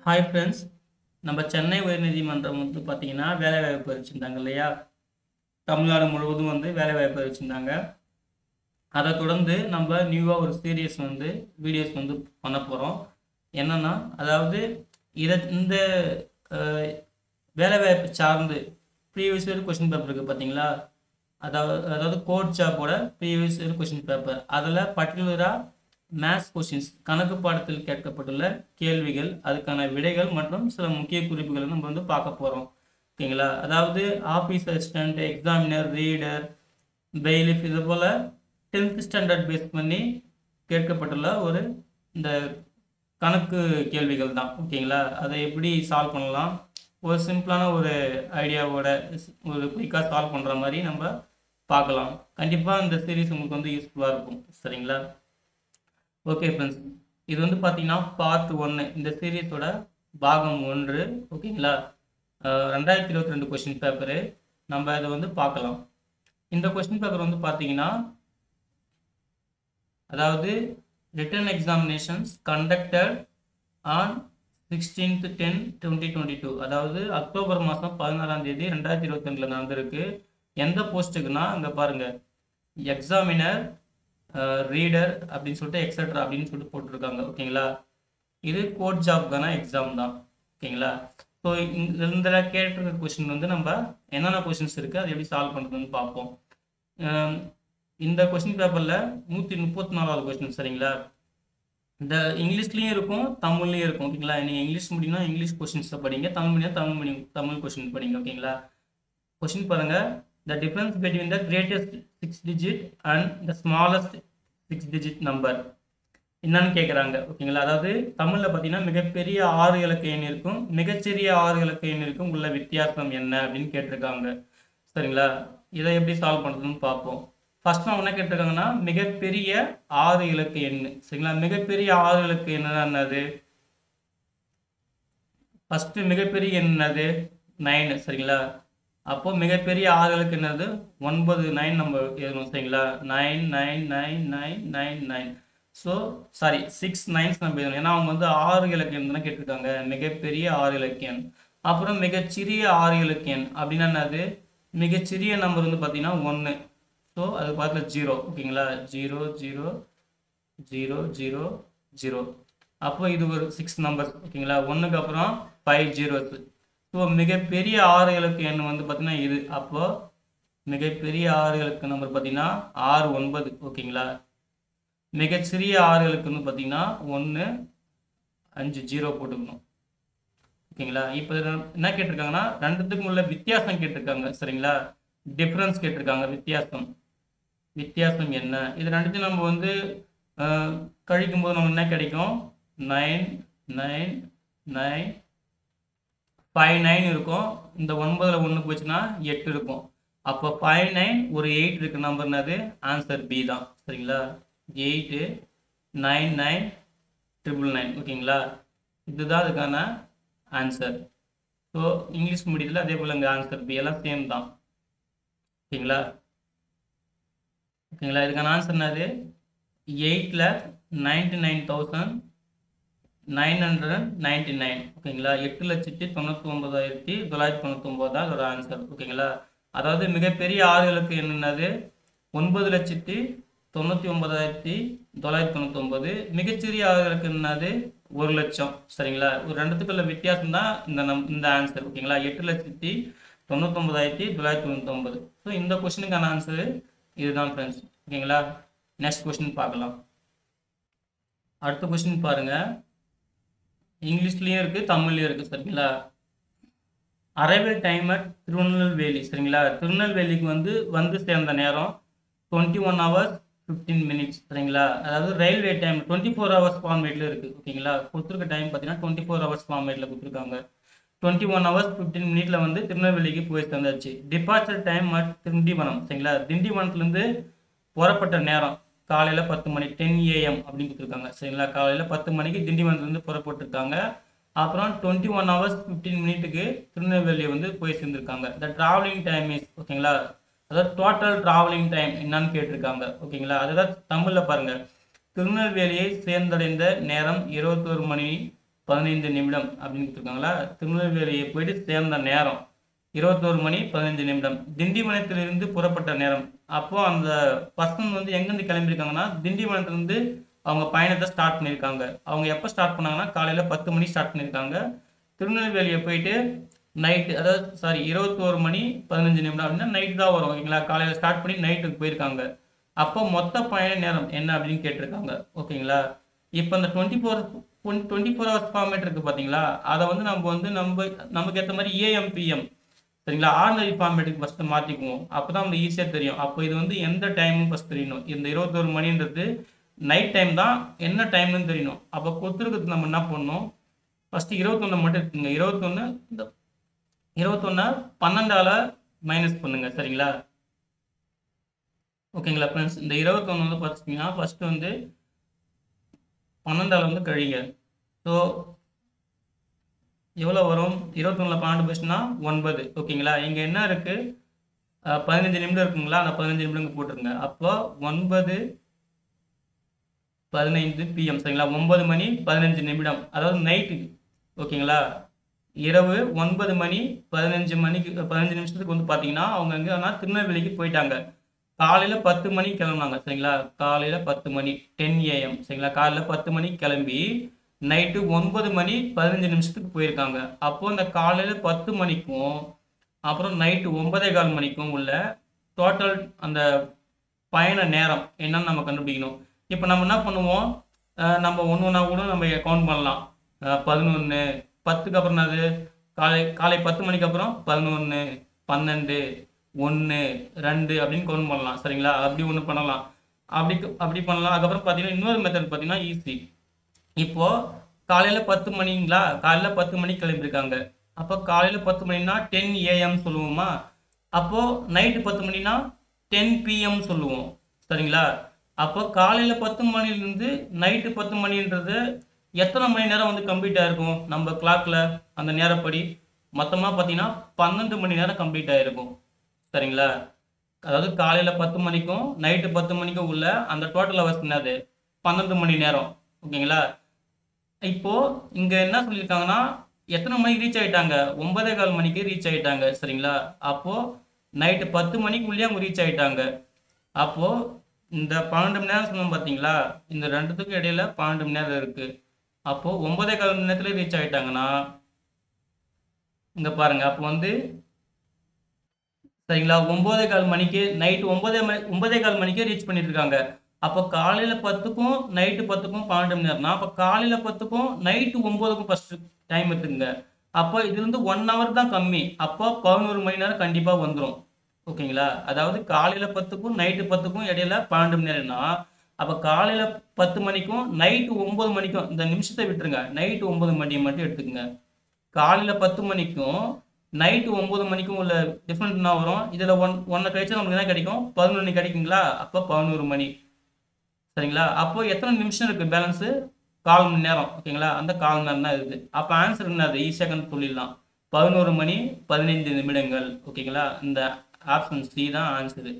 hi friends நம்ம சென்னை உயர்நீதிமன்றம் வந்து பார்த்தீங்கன்னா வேலைவாய்ப்பு அறிவிச்சிருந்தாங்க இல்லையா தமிழ்நாடு முழுவதும் வந்து வேலைவாய்ப்பு அறிவிச்சிருந்தாங்க அதை தொடர்ந்து நம்ம நியூவாக ஒரு சீரியஸ் வந்து வீடியோஸ் வந்து பண்ண போகிறோம் என்னன்னா அதாவது இதை இந்த அஹ், வேலைவாய்ப்பு சார்ந்து ப்ரீவியஸ் இயர் கொஷின் பேப்பர் இருக்குது பார்த்தீங்களா அதாவது அதாவது கோட் ஜாப்போட ப்ரீவியஸ் இயர் கொஷின் பேப்பர் அதில் பர்டிகுலராக மேத்ஸ் கொஷின்ஸ் கணக்கு பாடத்தில் கேட்கப்பட்டுள்ள கேள்விகள் அதுக்கான விடைகள் மற்றும் சில முக்கிய குறிப்புகளை நம்ம வந்து பார்க்க போகிறோம் ஓகேங்களா அதாவது office assistant examiner reader bailiff இது போல் டென்த் ஸ்டாண்டர்ட் பேஸ் பண்ணி கேட்கப்பட்டுள்ள ஒரு இந்த கணக்கு கேள்விகள் தான் ஓகேங்களா அதை எப்படி சால்வ் பண்ணலாம் ஒரு சிம்பிளான ஒரு ஐடியாவோட ஒரு குயிக்காக சால்வ் பண்ணுற மாதிரி நம்ம பார்க்கலாம் கண்டிப்பாக இந்த சீரீஸ் உங்களுக்கு வந்து யூஸ்ஃபுல்லாக இருக்கும் சரிங்களா ஓகே ஃப்ரெண்ட்ஸ் இது வந்து பார்த்தீங்கன்னா பார்ட் ஒன்று இந்த சீரீஸோட பாகம் ஒன்று ஓகேங்களா அஹ் ரெண்டாயிரத்தி இருபத்தி ரெண்டு கொஷின் பேப்பரு நம்ம இதை வந்து பார்க்கலாம் இந்த கொஷின் பேப்பர் வந்து பார்த்தீங்கன்னா அதாவது written examinations conducted on sixteenth ten twenty twenty two அதாவது அக்டோபர் மாதம் பதினாறாம் தேதி ரெண்டாயிரத்தி இருபத்தி ரெண்டில் நடந்திருக்கு எந்த போஸ்ட்டுக்குன்னா அங்கே பாருங்கள் எக்ஸாமினர் ரீடர் அப்படின்னு சொல்லிட்டு எக்ஸட்ரா அப்படின்னு சொல்லிட்டு போட்டிருக்காங்க ஓகேங்களா இது கோட் ஜாப்க்கான எக்ஸாம் தான் ஓகேங்களா ஸோ இந்த கேட்டிருக்க கொஷின் வந்து நம்ம என்னென்ன கொஷின்ஸ் இருக்குது அதை எப்படி சால்வ் பண்ணுறதுன்னு பார்ப்போம் அஹ் இந்த கொஷின் பேப்பரில் நூற்றி முப்பத்தி நாலாவது கொஷின் சரிங்களா இந்த இங்கிலீஷ்லேயும் இருக்கும் தமிழ்லேயும் இருக்கும் ஓகேங்களா நீங்கள் இங்கிலீஷ் முடியும்னா இங்கிலீஷ் கொஷின்ஸை படிங்க தமிழ் முடியும் தமிழ் முடியும் தமிழ் கொஷின் படிங்க ஓகேங்களா கொஷின் பாருங்கள் the difference between the greatest six digit and the smallest six digit number என்னன்னு கேட்குறாங்க ஓகேங்களா அதாவது தமிழில் பார்த்தீங்கன்னா மிகப்பெரிய ஆறு இலக்க எண் இருக்கும் மிகச்சிறிய ஆறு இலக்க எண் இருக்கும் உள்ள வித்தியாசம் என்ன அப்படின்னு கேட்டிருக்காங்க சரிங்களா இதை எப்படி சால்வ் பண்ணுறதுன்னு பார்ப்போம் ஃபர்ஸ்ட் நம்ம என்ன கேட்டிருக்காங்கன்னா மிகப்பெரிய ஆறு இலக்க எண் சரிங்களா மிகப்பெரிய ஆறு இலக்க எண் என்னது ஃபஸ்ட்டு மிகப்பெரிய எண் என்னது நைன் சரிங்களா அப்போ மிகப்பெரிய ஆறு இலக்கு என்னது ஒன்பது நைன் நம்ம எழுதணும் சரிங்களா nine nine nine nine nine nine so sorry six nines நம்ம எழுதணும் ஏன்னா அவங்க வந்து ஆறு இலக்கியம் தானே கேட்டிருக்காங்க மிகப்பெரிய ஆறு இலக்கியம் அப்புறம் மிகச்சிறிய ஆறு இலக்கியம் அப்படின்னா என்னது மிகச்சிறிய நம்பர் வந்து பார்த்தீங்கன்னா ஒன்று ஸோ அது பக்கத்தில் ஜீரோ ஓகேங்களா zero zero zero zero zero அப்போ இது ஒரு சிக்ஸ் நம்பர்ஸ் ஓகேங்களா ஒன்றுக்கு அப்புறம் ஃபைவ் ஜீரோஸ் ஸோ மிகப்பெரிய ஆறு இலக்கு எண் வந்து பார்த்தீங்கன்னா இது அப்போ மிகப்பெரிய ஆறு இலக்கு நம்பர் பார்த்தீங்கன்னா ஆறு ஒன்பது ஓகேங்களா மிகச்சிறிய ஆறு இலக்குன்னு பார்த்தீங்கன்னா ஒன்று அஞ்சு ஜீரோ போட்டுக்கணும் ஓகேங்களா இப்போ என்ன கேட்டிருக்காங்கன்னா ரெண்டுத்துக்கும் உள்ள வித்தியாசம் கேட்டிருக்காங்க சரிங்களா டிஃப்ரென்ஸ் கேட்டிருக்காங்க வித்தியாசம் வித்தியாசம் என்ன இது ரெண்டுத்தையும் நம்ம வந்து அஹ், கழிக்கும்போது நமக்கு என்ன கிடைக்கும் nine nine nine five nine இருக்கும் இந்த ஒன்பதில் ஒன்று போச்சுன்னா எட்டு இருக்கும் அப்போ ஃபைவ் நைன் ஒரு எயிட் இருக்க நம்பர் என்னது ஆன்சர் பி தான் சரிங்களா eight nine nine triple nine ஓகேங்களா இதுதான் அதுக்கான ஆன்சர் ஸோ இங்கிலீஷ் மீடியத்தில் அதே போல் இங்கே ஆன்சர் பி எல்லாம் சேம் தான் ஓகேங்களா ஓகேங்களா இதுக்கான ஆன்சர் என்னது eight lakh ninety nine thousand nine hundred ninety nine ஓகேங்களா எட்டு லட்சத்தி தொண்ணூற்றி ஒன்பதாயிரத்தி தொள்ளாயிரத்தி தொண்ணூற்றி ஒம்பது தான் அதோட ஆன்சர் ஓகேங்களா அதாவது மிகப்பெரிய ஆறு இலக்கு என்னது ஒன்பது லட்சத்தி தொண்ணூற்றி ஒன்பதாயிரத்தி தொள்ளாயிரத்தி தொண்ணூற்றி ஒம்பது மிகச்சிறிய ஆறு இலக்கு என்னது ஒரு லட்சம் சரிங்களா ஒரு ரெண்டுத்துக்குள்ள வித்தியாசம் தான் இந்த நம் இந்த ஆன்சர் ஓகேங்களா எட்டு லட்சத்தி தொண்ணூத்தொம்பதாயிரத்தி தொள்ளாயிரத்தி தொண்ணூத்தொம்பது ஸோ இந்த கொஷினுக்கான ஆன்சரு இதுதான் ஃப்ரெண்ட்ஸ் ஓகேங்களா நெக்ஸ்ட் கொஷின் பார்க்கலாம் அடுத்த கொஷின் பாருங்க இங்கிலீஷ்லேயும் இருக்குது தமிழ்லையும் இருக்குது சரிங்களா அரைவல் டைம் அட் திருநெல்வேலி சரிங்களா திருநெல்வேலிக்கு வந்து வந்து சேர்ந்த நேரம் twenty one hours fifteen minutes சரிங்களா அதாவது railway time twenty four hours ஃபார்மேட்டில் இருக்குது ஓகேங்களா கொடுத்துருக்க டைம் பார்த்தீங்கன்னா டுவெண்ட்டி ஃபோர் ஹவர்ஸ் ஃபார்மேட்டில் கொடுத்துருக்காங்க டுவெண்ட்டி ஒன் ஹவர்ஸ் ஃபிஃப்டீன் மினிட்ல வந்து திருநெல்வேலிக்கு போய் சேர்ந்தாச்சு டிபார்ச்சர் டைம் அட் திண்டிவனம் சரிங்களா திண்டிவனத்துலேருந்து புறப்பட்ட நேரம் காலையில் பத்து மணி டென் ஏஎம் அப்படின்னு கொடுத்துருக்காங்க சரிங்களா காலையில் பத்து மணிக்கு திண்டிவனத்துலேருந்து புறப்பட்டிருக்காங்க அப்புறம் டுவெண்ட்டி ஒன் ஹவர்ஸ் ஃபிஃப்டீன் மினிட்டுக்கு திருநெல்வேலி வந்து போய் சேர்ந்துருக்காங்க த ட்ராவலிங் டைம் இஸ் ஓகேங்களா அதாவது டோட்டல் ட்ராவலிங் டைம் என்னன்னு கேட்டிருக்காங்க ஓகேங்களா அதுதான் தமிழில் பாருங்கள் திருநெல்வேலியை சேர்ந்தடைந்த நேரம் இருபத்தோரு மணி பதினைந்து நிமிடம் அப்படின்னு கொடுத்துருக்காங்களா திருநெல்வேலியை போயிட்டு சேர்ந்த நேரம் இருபத்தோரு மணி பதினஞ்சு நிமிடம் திண்டிவனத்திலிருந்து புறப்பட்ட நேரம் அப்போ அந்த பர்சன் வந்து எங்கேருந்து கிளம்பியிருக்காங்கன்னா திண்டிவனத்துலேருந்து அவங்க பயணத்தை ஸ்டார்ட் பண்ணியிருக்காங்க அவங்க எப்போ ஸ்டார்ட் பண்ணாங்கன்னா காலையில் பத்து மணி ஸ்டார்ட் பண்ணியிருக்காங்க திருநெல்வேலியை போயிட்டு நைட்டு அதாவது சாரி இருபத்தோரு மணி பதினஞ்சு நிமிடம் அப்படின்னா நைட்டு தான் வரும் ஓகேங்களா காலையில் ஸ்டார்ட் பண்ணி நைட்டுக்கு போயிருக்காங்க அப்போ மொத்த பயண நேரம் என்ன அப்படின்னு கேட்டிருக்காங்க ஓகேங்களா இப்போ இந்த twenty four twenty four hours format இருக்குது பார்த்தீங்களா அதை வந்து நம்ம வந்து நம்ம நமக்கு ஏற்ற மாதிரி ஏஎம்பிஎம் சரிங்களா ஆர்டினரி ஃபார்மேட்டுக்கு ஃபஸ்ட்டு மாற்றிக்குவோம் அப்போ தான் நம்ம ஈஸியாக தெரியும் அப்போ இது வந்து எந்த டைமும் ஃபஸ்ட் தெரியணும் இந்த இருபத்தோரு மணின்றது நைட் டைம் தான் என்ன டைம்னு தெரியணும் அப்போ கொடுத்துருக்கிறது நம்ம என்ன பண்ணணும் ஃபஸ்ட்டு இருபத்தொன்று மட்டும் இருக்குங்க இருபத்தொன்று இந்த இருபத்தொன்னா பன்னெண்டால மைனஸ் பண்ணுங்க சரிங்களா ஓகேங்களா ஃப்ரெண்ட்ஸ் இந்த இருபத்தொன்று வந்து பார்த்துட்டிங்கன்னா ஃபஸ்ட்டு வந்து பன்னெண்டால வந்து கழிங்க ஸோ எவ்வளோ வரும் இருபத்தொன்னில் பன்னெண்டு போச்சுன்னா ஒன்பது ஓகேங்களா இங்கே என்ன இருக்குது பதினஞ்சு நிமிடம் இருக்குங்களா அந்த பதினஞ்சு நிமிடம் போட்டுருங்க அப்போ ஒன்பது பதினைந்து பிஎம் சரிங்களா ஒன்பது மணி பதினஞ்சு நிமிடம் அதாவது நைட்டு ஓகேங்களா இரவு ஒன்பது மணி பதினஞ்சு மணிக்கு பதினஞ்சு நிமிஷத்துக்கு வந்து பார்த்தீங்கன்னா அவங்க எங்கன்னா திருநெல்வேலிக்கு போயிட்டாங்க காலையில் பத்து மணிக்கு கிளம்புனாங்க சரிங்களா காலையில் பத்து மணி டென் ஏஎம் சரிங்களா காலையில் பத்து மணிக்கு கிளம்பி நைட்டு ஒன்பது மணி பதினஞ்சு நிமிஷத்துக்கு போயிருக்காங்க அப்போது இந்த காலையில் பத்து மணிக்கும் அப்புறம் நைட்டு ஒன்பதே கால் மணிக்கும் உள்ள டோட்டல் அந்த பயண நேரம் என்னன்னு நம்ம கண்டுபிடிக்கணும் இப்போ நம்ம என்ன பண்ணுவோம் அஹ் நம்ம ஒன்று ஒன்றா கூட நம்ம கவுண்ட் பண்ணலாம் பதினொன்று பத்துக்கு அப்புறம் என்னது காலை காலை பத்து மணிக்கு அப்புறம் பதினொன்று பன்னெண்டு ஒன்று ரெண்டு அப்படின்னு கவுண்ட் பண்ணலாம் சரிங்களா அப்படி ஒன்று பண்ணலாம் அப்படி அப்படி பண்ணலாம் அதுக்கப்புறம் பார்த்தீங்கன்னா இன்னொரு மெத்தட் பார்த்தீங்கன்னா ஈஸி இப்போ காலையில் பத்து மணிங்களா காலையில் பத்து மணிக்கு கிளம்பியிருக்காங்க அப்போ காலையில் பத்து மணினா டென் ஏஎம் சொல்லுவோமா அப்போது நைட்டு பத்து மணினா டென் பிஎம் சொல்லுவோம் சரிங்களா அப்போ காலையில் பத்து மணிலேருந்து நைட்டு பத்து மணின்றது எத்தனை மணி நேரம் வந்து கம்ப்ளீட் ஆகிருக்கும் நம்ம கிளாக்கில் அந்த நேரப்படி மொத்தமாக பார்த்தீங்கன்னா பன்னெண்டு மணி நேரம் கம்ப்ளீட் ஆகிருக்கும் சரிங்களா அதாவது காலையில் பத்து மணிக்கும் நைட்டு பத்து மணிக்கும் உள்ள அந்த டோட்டல் ஹவர்ஸ் என்னது பன்னெண்டு மணி நேரம் ஓகேங்களா இப்போ இங்கே என்ன சொல்லியிருக்காங்கன்னா எத்தனை மணிக்கு ரீச் ஆகிட்டாங்க ஒன்பதே கால் மணிக்கு ரீச் ஆகிட்டாங்க சரிங்களா அப்போது நைட்டு பத்து மணிக்குள்ளேயே அவங்க ரீச் ஆகிட்டாங்க அப்போது இந்த பன்னெண்டு மணி நேரம் சொன்னோம் பார்த்தீங்களா இந்த ரெண்டுத்துக்கும் இடையில பன்னெண்டு மணி நேரம் இருக்குது அப்போது ஒன்பதே கால் மணி நேரத்தில் ரீச் ஆகிட்டாங்கன்னா இங்கே பாருங்கள் அப்போ வந்து சரிங்களா ஒம்போதே கால் மணிக்கு நைட்டு ஒன்பதே மணி ஒன்பதே கால் மணிக்கே ரீச் பண்ணிட்டு இருக்காங்க அப்போ காலையில் பத்துக்கும் நைட்டு பத்துக்கும் பன்னெண்டு மணி நேரம்னா அப்போ காலையில் பத்துக்கும் நைட்டு ஒம்போதுக்கும் ஃபஸ்ட்டு டைம் எடுத்துங்க அப்போ இது வந்து ஒன் ஹவர் தான் கம்மி அப்போ பதினோரு மணி நேரம் கண்டிப்பாக வந்துடும் ஓகேங்களா அதாவது காலையில் பத்துக்கும் நைட்டு பத்துக்கும் இடையில பன்னெண்டு மணி நேரம்னா அப்போ காலையில் பத்து மணிக்கும் நைட்டு ஒம்பது மணிக்கும் இந்த நிமிஷத்தை விட்டுருங்க நைட்டு ஒம்பது மணி மட்டும் எடுத்துக்கங்க காலையில் பத்து மணிக்கும் நைட்டு ஒம்பது மணிக்கும் உள்ள டிஃப்ரெண்ட் என்ன வரும் இதில் ஒன் ஒன்றை கழிச்சா நமக்கு என்ன கிடைக்கும் பதினொன்று கிடைக்குங்களா அப்போ பதினோரு மணி சரிங்களா அப்போ எத்தனை நிமிஷம் இருக்குது பேலன்ஸு கால் மணி நேரம் ஓகேங்களா அந்த கால் மணி நேரம் தான் இருக்குது அப்போ ஆன்சர் என்னது ஈஸியாக சொல்லிடலாம் பதினோரு மணி பதினைந்து நிமிடங்கள் ஓகேங்களா இந்த ஆப்ஷன் சி தான் answer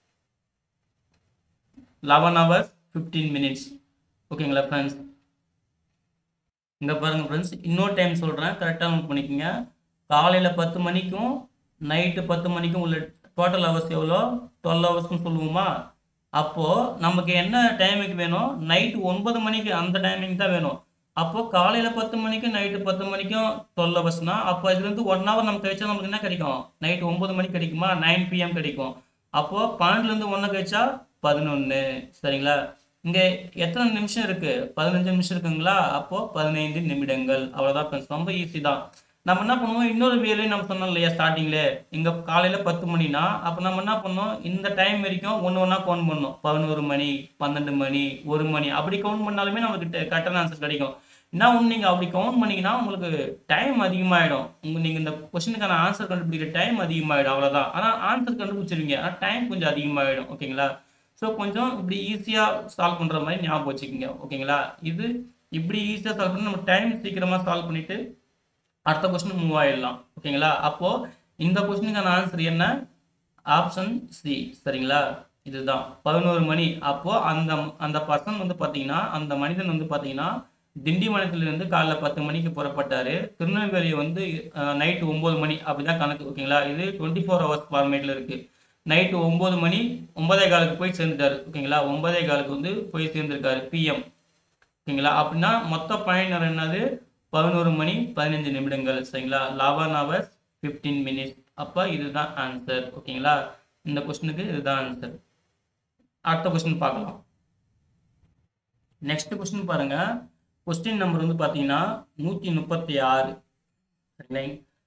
eleven hours fifteen minutes ஓகேங்களா ஃப்ரெண்ட்ஸ் இங்கே பாருங்கள் ஃப்ரெண்ட்ஸ் இன்னொரு டைம் சொல்கிறேன் கரெக்டாக நோட் பண்ணிக்கோங்க காலையில் பத்து மணிக்கும் நைட்டு பத்து மணிக்கும் உள்ள டோட்டல் ஹவர்ஸ் எவ்வளோ டுவெல் ஹவர்ஸ்னு சொல்லுவோமா அப்போது நமக்கு என்ன டைமிங் வேணும் நைட்டு ஒன்பது மணிக்கு அந்த டைமிங் தான் வேணும் அப்போது காலையில் பத்து மணிக்கு நைட்டு பத்து மணிக்கும் டுவெல் ஹவர்ஸ்னா அப்போ இதுலேருந்து ஒன் ஹவர் நம்ம கழிச்சா நமக்கு என்ன கிடைக்கும் நைட்டு ஒம்பது மணிக்கு கிடைக்குமா நைன் பிஎம் கிடைக்கும் அப்போது பன்னெண்டுலேருந்து ஒன்று கழிச்சா பதினொன்று சரிங்களா இங்கே எத்தனை நிமிஷம் இருக்குது பதினஞ்சு நிமிஷம் இருக்குங்களா அப்போது பதினைந்து நிமிடங்கள் அவ்வளோதான் ஃப்ரெண்ட்ஸ் ரொம்ப ஈஸி தான் நம்ம என்ன பண்ணுவோம் இன்னொரு வேலையும் நம்ம சொன்னோம் இல்லையா ஸ்டார்டிங்ல இங்கே காலையில் பத்து மணினா அப்போ நம்ம என்ன பண்ணோம் இந்த டைம் வரைக்கும் ஒன்று ஒன்றா கவுண்ட் பண்ணோம் பதினோரு மணி பன்னெண்டு மணி ஒரு மணி அப்படி கவுண்ட் பண்ணாலுமே நமக்கு கரெக்டான ஆன்சர் கிடைக்கும் என்ன ஒன்று நீங்கள் அப்படி கவுண்ட் பண்ணீங்கன்னா உங்களுக்கு டைம் அதிகமாகிடும் உங்கள் நீங்கள் இந்த கொஸ்டினுக்கான ஆன்சர் கண்டுபிடிக்கிற டைம் அதிகமாகிடும் அவ்வளோதான் ஆனால் ஆன்சர் கண்டுபிடிச்சிருவீங்க ஆனால் டைம் கொஞ்சம் அதிகமாகிடும் ஓகேங்களா ஸோ கொஞ்சம் இப்படி ஈஸியாக சால்வ் பண்ணுற மாதிரி ஞாபகம் வச்சுக்கோங்க ஓகேங்களா இது இப்படி ஈஸியாக சால்வ் பண்ணி நம்ம டைம் சீக்கிரமாக சால்வ் பண்ணிவிட்டு அடுத்த கொஸ்டின் மூவ் ஆயிடலாம் ஓகேங்களா அப்போது இந்த கொஸ்டினுக்கான ஆன்சர் என்ன ஆப்ஷன் சி சரிங்களா இதுதான் பதினோரு மணி அப்போது அந்த அந்த பர்சன் வந்து பார்த்தீங்கன்னா அந்த மனிதன் வந்து பார்த்தீங்கன்னா திண்டிவனத்திலிருந்து காலைல பத்து மணிக்கு புறப்பட்டாரு திருநெல்வேலி வந்து நைட்டு ஒம்பது மணி அப்படிதான் கணக்கு ஓகேங்களா இது டுவெண்ட்டி ஃபோர் ஹவர்ஸ் ஃபார்மேட்டில் இருக்கு நைட்டு ஒம்பது மணி ஒன்பதே காலுக்கு போய் சேர்ந்துட்டாரு ஓகேங்களா ஒன்பதே காலுக்கு வந்து போய் சேர்ந்துருக்காரு பிஎம் ஓகேங்களா அப்படின்னா மொத்த பயனர் என்னது பதினோரு மணி பதினஞ்சு நிமிடங்கள் சரிங்களா லெவன் ஹவர்ஸ் ஃபிஃப்டீன் மினிட்ஸ் அப்போ இதுதான் ஆன்சர் ஓகேங்களா இந்த கொஸ்டினுக்கு இதுதான் ஆன்சர் அடுத்த கொஸ்டின் பார்க்கலாம் நெக்ஸ்ட் கொஸ்டின் பாருங்க கொஸ்டின் நம்பர் வந்து பார்த்தீங்கன்னா நூற்றி முப்பத்தி ஆறு சரிங்களா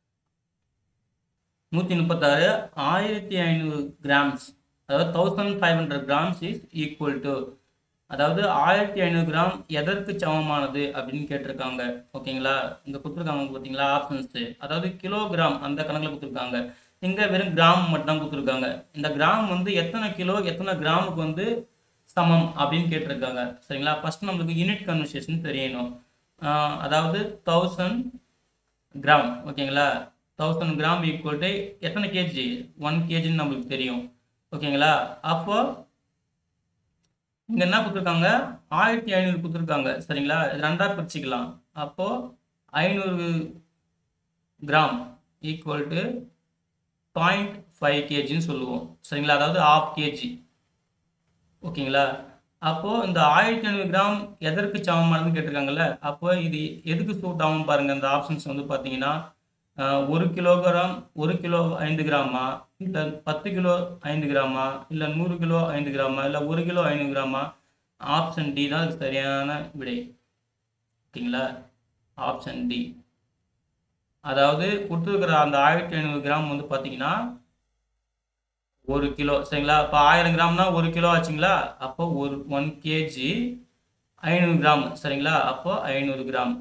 நூற்றி முப்பத்தாறு ஆயிரத்தி ஐநூறு கிராம்ஸ் அதாவது thousand five hundred grams is equal to அதாவது ஆயிரத்தி ஐநூறு கிராம் எதற்கு சமமானது அப்படின்னு கேட்டிருக்காங்க ஓகேங்களா இங்கே கொடுத்துருக்காங்க பார்த்தீங்களா ஆப்ஷன்ஸு அதாவது கிலோகிராம் அந்த கணக்கில் கொடுத்துருக்காங்க இங்கே வெறும் கிராம் மட்டும் தான் கொடுத்துருக்காங்க இந்த கிராம் வந்து எத்தனை கிலோ எத்தனை கிராமுக்கு வந்து சமம் அப்படின்னு கேட்டிருக்காங்க சரிங்களா ஃபர்ஸ்ட் நம்மளுக்கு யூனிட் கன்வர்சேஷன் தெரியணும் ஆஹ் அதாவது தௌசண்ட் கிராம் ஓகேங்களா தௌசண்ட் கிராம் ஈக்குவல் டு எத்தனை கேஜி ஒன் கேஜின்னு நம்மளுக்கு தெரியும் ஓகேங்களா அப்போ இங்க என்ன கொடுத்துருக்காங்க ஆயிரத்தி ஐநூறு கொடுத்துருக்காங்க சரிங்களா இது ரெண்டா பிரிச்சுக்கலாம் அப்போ ஐநூறு gram equal to point five கேஜின்னு சொல்லுவோம் சரிங்களா அதாவது ஆஃப் கேஜி ஓகேங்களா அப்போ இந்த ஆயிரத்தி ஐநூறு கிராம் எதற்கு சமமானதுன்னு கேட்டிருக்காங்கல்ல அப்போ இது எதுக்கு சூட் ஆகும் பாருங்க இந்த ஆப்ஷன்ஸ் வந்து பார்த்தீங்கன்னா ஆஹ், ஒரு கிலோகிராம் ஒரு கிலோ ஐந்து கிராமா இல்லை பத்து கிலோ ஐந்து கிராமா இல்லை நூறு கிலோ ஐந்து கிராமா இல்லை ஒரு கிலோ ஐநூறு கிராமா ஆப்ஷன் டி தான் அதுக்கு சரியான விடை ஓகேங்களா ஆப்ஷன் டி அதாவது கொடுத்துருக்கிற அந்த ஆயிரத்தி ஐநூறு கிராம் வந்து பார்த்தீங்கன்னா ஒரு கிலோ சரிங்களா அப்போ ஆயிரம் கிராம்னா ஒரு கிலோ ஆச்சுங்களா அப்போ ஒரு ஒன் கேஜி ஐநூறு கிராம் சரிங்களா அப்போ ஐநூறு கிராம்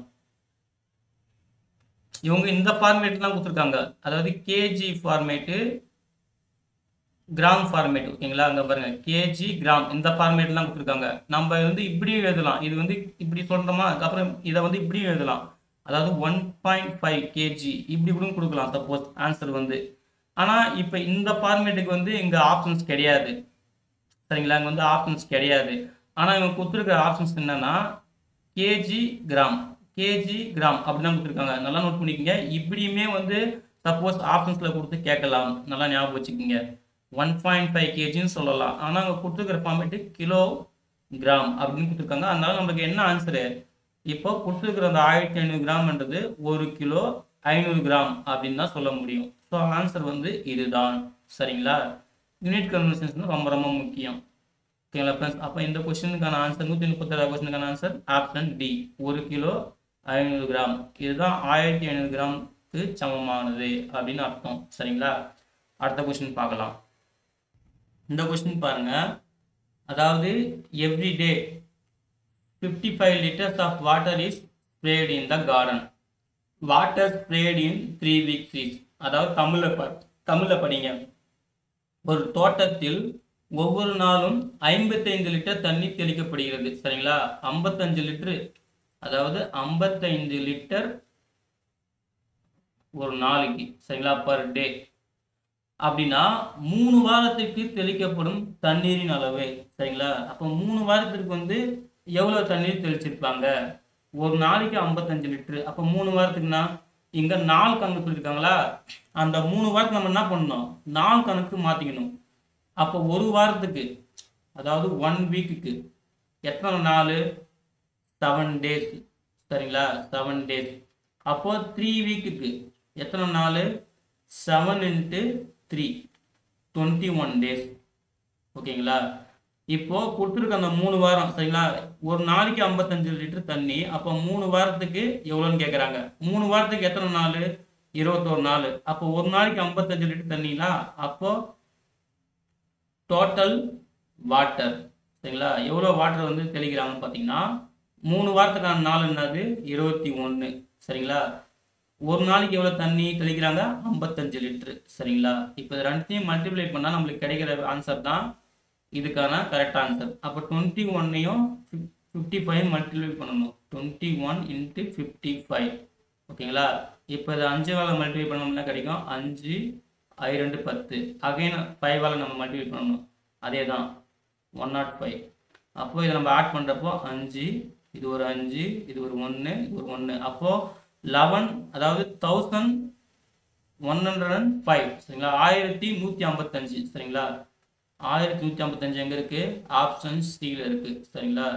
இவங்க இந்த ஃபார்மேட் தான் கொடுத்துருக்காங்க அதாவது கேஜி ஃபார்மேட்டு கிராம் ஃபார்மேட் ஓகேங்களா அங்கே பாருங்க கேஜி கிராம் இந்த ஃபார்மேட் தான் கொடுத்துருக்காங்க நம்ம வந்து இப்படியும் எழுதலாம் இது வந்து இப்படி சொல்கிறோமா அதுக்கப்புறம் இதை வந்து இப்படியும் எழுதலாம் அதாவது ஒன் பாயிண்ட் ஃபைவ் கேஜி இப்படி கூட கொடுக்கலாம் சப்போஸ் ஆன்சர் வந்து ஆனால் இப்போ இந்த ஃபார்மேட்டுக்கு வந்து இங்கே ஆப்ஷன்ஸ் கிடையாது சரிங்களா இங்கே வந்து ஆப்ஷன்ஸ் கிடையாது ஆனால் இவங்க கொடுத்துருக்கிற ஆப்ஷன்ஸ் என்னன்னா கேஜி கிராம் கேஜி கிராம் அப்படின்னு தான் கொடுத்துருக்காங்க நல்லா நோட் பண்ணிக்கோங்க இப்படியுமே வந்து சப்போஸ் ஆப்ஷன்ஸில் கொடுத்து கேட்கலாம் நல்லா ஞாபகம் வச்சுக்கோங்க ஒன் பாயிண்ட் ஃபைவ் கேஜின்னு சொல்லலாம் ஆனால் அவங்க கொடுத்துருக்கிற ஃபார்மேட்டு கிலோ கிராம் அப்படின்னு கொடுத்துருக்காங்க அதனால நம்மளுக்கு என்ன ஆன்சரு இப்போ கொடுத்துருக்கிற அந்த ஆயிரத்தி ஐநூறு கிராம்ன்றது ஒரு கிலோ ஐநூறு கிராம் அப்படின்னு தான் சொல்ல முடியும் ஸோ ஆன்சர் வந்து இதுதான் சரிங்களா யூனிட் கன்வர்சேஷன் ரொம்ப ரொம்ப முக்கியம் ஓகேங்களா ஃப்ரெண்ட்ஸ் அப்போ இந்த கொஸ்டினுக்கான ஆன்சர் நூற்றி முப்பத்தாறு கொஸ்டினுக்கான ஆன்சர் ஆப்ஷன் டி ஒரு கிலோ ஐநூறு கிராம் இதுதான் ஆயிரத்தி ஐநூறு கிராமுக்கு சமமானது அப்படின்னு அர்த்தம் சரிங்களா அடுத்த கொஸ்டின் பார்க்கலாம் இந்த கொஸ்டின் பாருங்க அதாவது every day fifty five litres of water is sprayed in the garden water sprayed in three weeks is அதாவது தமிழில் ப தமிழில் படிங்க ஒரு தோட்டத்தில் ஒவ்வொரு நாளும் ஐம்பத்தைந்து லிட்டர் தண்ணி தெளிக்கப்படுகிறது சரிங்களா ஐம்பத்தஞ்சு லிட்டரு அதாவது ஐம்பத்தைந்து லிட்டர் ஒரு நாளைக்கு சரிங்களா பர் டே அப்படின்னா மூணு வாரத்துக்கு தெளிக்கப்படும் தண்ணீரின் அளவு சரிங்களா அப்போ மூணு வாரத்திற்கு வந்து எவ்வளோ தண்ணீர் தெளிச்சிருப்பாங்க ஒரு நாளைக்கு ஐம்பத்தஞ்சு லிட்டரு அப்போ மூணு வாரத்துக்குன்னா இங்கே நாள் கணக்கு சொல்லியிருக்காங்களா அந்த மூணு வாரத்துக்கு நம்ம என்ன பண்ணணும் நாள் கணக்கு மாற்றிக்கணும் அப்போ ஒரு வாரத்துக்கு அதாவது ஒன் வீக்குக்கு எத்தனை நாள் செவன் டேஸ் சரிங்களா செவன் டேஸ் அப்போ த்ரீ வீக்குக்கு எத்தனை நாள் seven into three twenty one days ஓகேங்களா இப்போ கொடுத்துருக்க அந்த மூணு வாரம் சரிங்களா ஒரு நாளைக்கு ஐம்பத்தஞ்சு லிட்டர் தண்ணி அப்போ மூணு வாரத்துக்கு எவ்வளோன்னு கேட்குறாங்க மூணு வாரத்துக்கு எத்தனை நாள் இருபத்தோரு நாள் அப்போ ஒரு நாளைக்கு ஐம்பத்தஞ்சு லிட்டர் தண்ணிங்களா அப்போ டோட்டல் வாட்டர் சரிங்களா எவ்வளோ வாட்டர் வந்து தெளிக்கிறாங்கன்னு பார்த்தீங்கன்னா மூணு வாரத்துக்கான நாள் என்னது இருபத்தி ஒன்று சரிங்களா ஒரு நாளைக்கு எவ்வளோ தண்ணி தெளிக்கிறாங்க ஐம்பத்தஞ்சு லிட்டரு சரிங்களா இப்போ இது ரெண்டுத்தையும் மல்டிப்ளை பண்ணால் நம்மளுக்கு கிடைக்கிற ஆன்சர் தான் இதுக்கான கரெக்ட் ஆன்சர் அப்போ டுவெண்ட்டி ஒன்னையும் ஃபிஃப்டி ஃபைவ் மல்டிப்ளை பண்ணணும் twenty one into fifty five ஓகேங்களா இப்போ இது அஞ்சு வேலை மல்டிப்ளை பண்ணோம்னா கிடைக்கும் அஞ்சு ஐ ரெண்டு பத்து அகைன் ஃபைவால் நம்ம மல்டிப்ளை பண்ணணும் அதே தான் ஒன் நாட் ஃபைவ் அப்போ இதை நம்ம ஆட் பண்ணுறப்போ அஞ்சு இது ஒரு அஞ்சு இது ஒரு ஒன்று இது ஒரு ஒன்று அப்போது லெவன் அதாவது thousand one hundred and five சரிங்களா ஆயிரத்தி நூற்றி ஐம்பத்தஞ்சு சரிங்களா ஆயிரத்தி நூற்றி ஐம்பத்தஞ்சு எங்கே இருக்குது ஆப்ஷன் சியில் இருக்குது சரிங்களா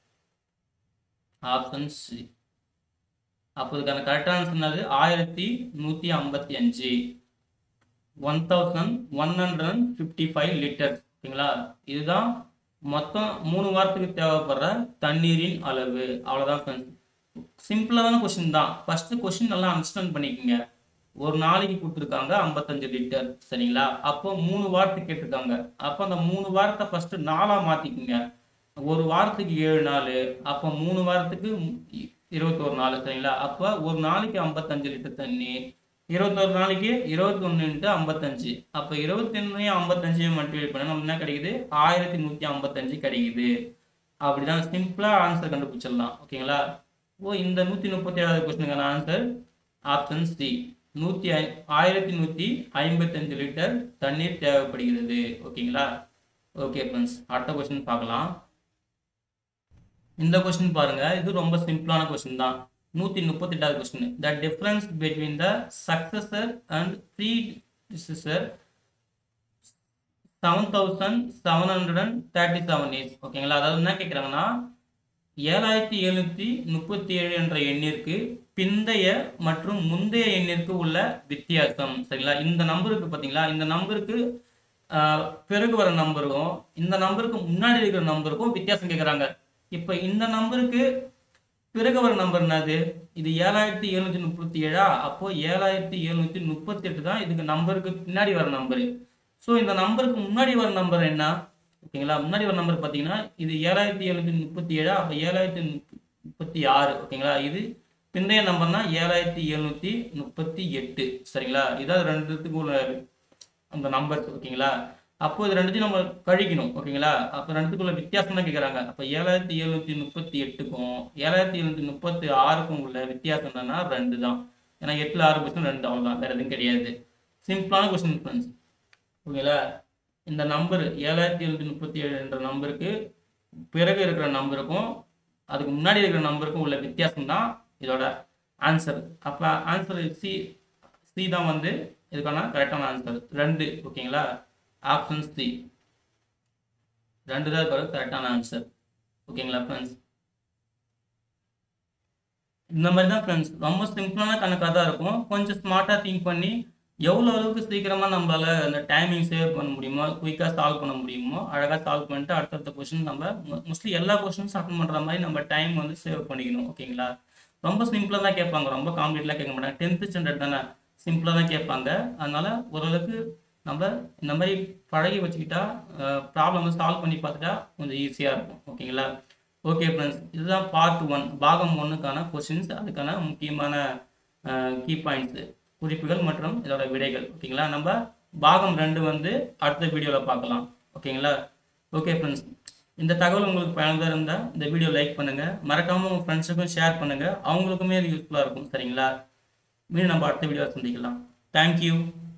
ஆப்ஷன் சி அப்போ இதுக்கான கரெக்டான ஆன்சர் என்னது ஆயிரத்தி நூற்றி ஐம்பத்தி அஞ்சு one thousand one hundred and fifty five litre ஓகேங்களா இதுதான் மொத்தம் மூணு வாரத்துக்கு தேவைப்படுற தண்ணீரின் அளவு அவ்வளோதான் ஃப்ரெண்ட்ஸ் சிம்பிளான கொஷின் தான் ஃபர்ஸ்ட் கொஷின் நல்லா அண்டர்ஸ்டாண்ட் பண்ணிக்கோங்க ஒரு நாளைக்கு கொடுத்துருக்காங்க ஐம்பத்தஞ்சு லிட்டர் சரிங்களா அப்போ மூணு வாரத்துக்கு கேட்டிருக்காங்க அப்போ அந்த மூணு வாரத்தை ஃபர்ஸ்ட் நாளாக மாற்றிக்குங்க ஒரு வாரத்துக்கு ஏழு நாள் அப்போ மூணு வாரத்துக்கு இருபத்தோரு நாள் சரிங்களா அப்போ ஒரு நாளைக்கு ஐம்பத்தஞ்சு லிட்டர் தண்ணி இருபத்தொரு நாளைக்கு இருபத்தி ஒன்று இன்ட்டு ஐம்பத்தஞ்சு அப்போ இருபத்தி ஒன்றையும் ஐம்பத்தஞ்சையும் மல்டிப்ளை பண்ண நமக்கு என்ன கிடைக்குது ஆயிரத்தி நூற்றி ஐம்பத்தஞ்சு கிடைக்குது அப்படிதான் சிம்பிளாக ஆன்சர் கண்டுபிடிச்சிடலாம் ஓகேங்களா ஓ இந்த நூற்றி முப்பத்தி ஏழாவது கொஸ்டினுக்கான ஆன்சர் ஆப்ஷன் சி நூற்றி ஐ ஆயிரத்தி நூற்றி ஐம்பத்தஞ்சு லிட்டர் தண்ணீர் தேவைப்படுகிறது ஓகேங்களா ஓகே ஃப்ரெண்ட்ஸ் அடுத்த கொஸ்டின் பார்க்கலாம் இந்த கொஸ்டின் பாருங்க இது ரொம்ப சிம்பிளான கொஸ்டின் தான் நூற்றி முப்பத்தி எட்டாவது question the difference between the successor and predecessor seven thousand seven hundred and thirty seven is ஓகேங்களா அதாவது என்ன கேட்குறாங்கன்னா ஏழாயிரத்தி எழுநூற்றி முப்பத்தி ஏழு என்ற எண்ணிற்கு பிந்தைய மற்றும் முந்தைய எண்ணிற்கு உள்ள வித்தியாசம் சரிங்களா இந்த நம்பருக்கு பார்த்தீங்களா இந்த நம்பருக்கு பிறகு வர நம்பருக்கும் இந்த நம்பருக்கு முன்னாடி இருக்கிற நம்பருக்கும் வித்தியாசம் கேட்குறாங்க இப்போ இந்த நம்பருக்கு பிறகு வர நம்பர் என்னது இது ஏழாயிரத்தி எழுநூற்றி முப்பத்தி ஏழா அப்போ ஏழாயிரத்தி எழுநூற்றி முப்பத்தி எட்டு தான் இதுக்கு நம்பருக்கு பின்னாடி வர நம்பரு ஸோ இந்த நம்பருக்கு முன்னாடி வர நம்பர் என்ன ஓகேங்களா முன்னாடி வர நம்பர் பார்த்தீங்கன்னா இது ஏழாயிரத்தி எழுநூற்றி முப்பத்தி ஏழா அப்போ ஏழாயிரத்தி முப்பத்தி ஆறு ஓகேங்களா இது பிந்தைய நம்பர்னா ஏழாயிரத்தி எழுநூற்றி முப்பத்தி எட்டு சரிங்களா இதான் ரெண்டுத்துக்கு உள்ள அந்த நம்பர் ஓகேங்களா அப்போ இது ரெண்டுத்தையும் நம்ம கழிக்கணும் ஓகேங்களா அப்போ ரெண்டுத்துக்குள்ள வித்தியாசம் தான் கேட்குறாங்க அப்போ ஏழாயிரத்தி எழுநூற்றி முப்பத்தி எட்டுக்கும் ஏழாயிரத்தி எழுநூற்றி முப்பத்தி ஆறுக்கும் உள்ள வித்தியாசம் என்னன்னா ரெண்டு தான் ஏன்னா எட்டில் ஆறு கொஸ்டின் ரெண்டு அவ்வளோதான் வேறு எதுவும் கிடையாது சிம்பிளான கொஸ்டின் ஃப்ரெண்ட்ஸ் ஓகேங்களா இந்த நம்பர் ஏழாயிரத்தி எழுநூற்றி முப்பத்தி ஏழு என்ற நம்பருக்கு பிறகு இருக்கிற நம்பருக்கும் அதுக்கு முன்னாடி இருக்கிற நம்பருக்கும் உள்ள வித்தியாசம் தான் இதோட ஆன்சர் அப்போ ஆன்சர் சி சி தான் வந்து இதுக்கான கரெக்டான ஆன்சர் ரெண்டு ஓகேங்களா ஆப்ஷன் சி ரெண்டு தான் கரெக்டான ஆன்சர் ஓகேங்களா ஃப்ரெண்ட்ஸ் இந்த மாதிரி தான் ஃப்ரெண்ட்ஸ் ரொம்ப சிம்பிளான கணக்காக தான் இருக்கும் கொஞ்சம் ஸ்மார்ட்டாக திங்க் பண்ணி எவ்வளோ அளவுக்கு சீக்கிரமாக நம்மளால் அந்த டைமிங் சேவ் பண்ண முடியுமோ குயிக்காக சால்வ் பண்ண முடியுமோ அழகாக சால்வ் பண்ணிட்டு அடுத்தடுத்த கொஷின் நம்ம மோஸ்ட்லி எல்லா கொஷின்ஸும் அட்டன் பண்ணுற மாதிரி நம்ம டைம் வந்து சேவ் பண்ணிக்கணும் ஓகேங்களா ரொம்ப சிம்பிளாக தான் கேட்பாங்க ரொம்ப காம்ப்ளிட்லாம் கேட்க மாட்டாங்க டென்த்து ஸ்டாண்டர்ட் தானே சிம்பிளாக தான் கேட்பாங்க அதனால ஓரளவுக்கு நம்ம இந்த மாதிரி பழகி வச்சுக்கிட்டா ப்ராப்ளம் வந்து சால்வ் பண்ணி பார்த்துட்டா கொஞ்சம் ஈஸியாக இருக்கும் ஓகேங்களா ஓகே ஃப்ரெண்ட்ஸ் இதுதான் பார்ட் ஒன் பாகம் ஒன்றுக்கான கொஷின்ஸ் அதுக்கான முக்கியமான கீ பாயிண்ட்ஸு குறிப்புகள் மற்றும் இதோட விடைகள் ஓகேங்களா நம்ம பாகம் ரெண்டு வந்து அடுத்த வீடியோவில் பார்க்கலாம் ஓகேங்களா ஓகே ஃப்ரெண்ட்ஸ் இந்த தகவல் உங்களுக்கு பயனுள்ளதாக இருந்தால் இந்த வீடியோ லைக் பண்ணுங்கள் மறக்காமல் உங்கள் ஃப்ரெண்ட்ஸுக்கும் ஷேர் பண்ணுங்கள் அவங்களுக்குமே இது யூஸ்ஃபுல்லாக இருக்கும் சரிங்களா மீண்டும் நம்ம அடுத்த வீடியோவில் சந்திக்கலாம் தேங்க்யூ